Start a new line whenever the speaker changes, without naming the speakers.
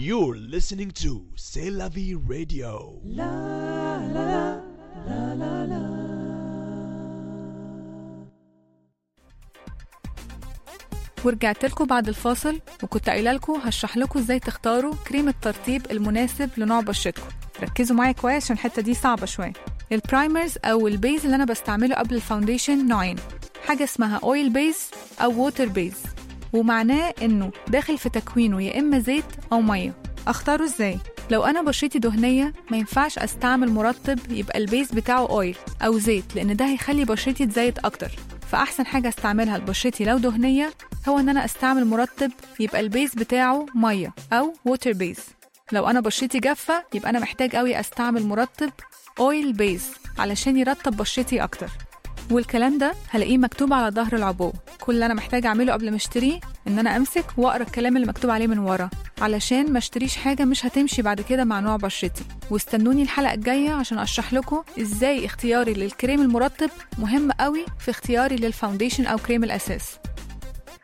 You're listening to C'est la vie radio.
ورجعت لكم بعد الفاصل وكنت قايله لكم هشرح لكم ازاي تختاروا كريم الترطيب المناسب لنوع بشرتكم ركزوا معايا كويس عشان الحته دي صعبه شويه البرايمرز او البيز اللي انا بستعمله قبل الفاونديشن نوعين حاجه اسمها اويل بيز او ووتر بيز ومعناه انه داخل في تكوينه يا اما زيت او ميه اختاره ازاي لو انا بشرتي دهنيه ما ينفعش استعمل مرطب يبقى البيز بتاعه اويل او زيت لان ده هيخلي بشرتي تزيت اكتر فاحسن حاجه استعملها لبشرتي لو دهنيه هو ان انا استعمل مرطب يبقى البيز بتاعه ميه او ووتر بيز لو انا بشرتي جافه يبقى انا محتاج قوي استعمل مرطب اويل بيز علشان يرطب بشرتي اكتر والكلام ده هلاقيه مكتوب على ظهر العبوة كل اللي انا محتاجه اعمله قبل ما اشتريه ان انا امسك واقرا الكلام اللي مكتوب عليه من ورا علشان ما اشتريش حاجه مش هتمشي بعد كده مع نوع بشرتي واستنوني الحلقه الجايه عشان اشرح لكم ازاي اختياري للكريم المرطب مهم قوي في اختياري للفاونديشن او كريم الاساس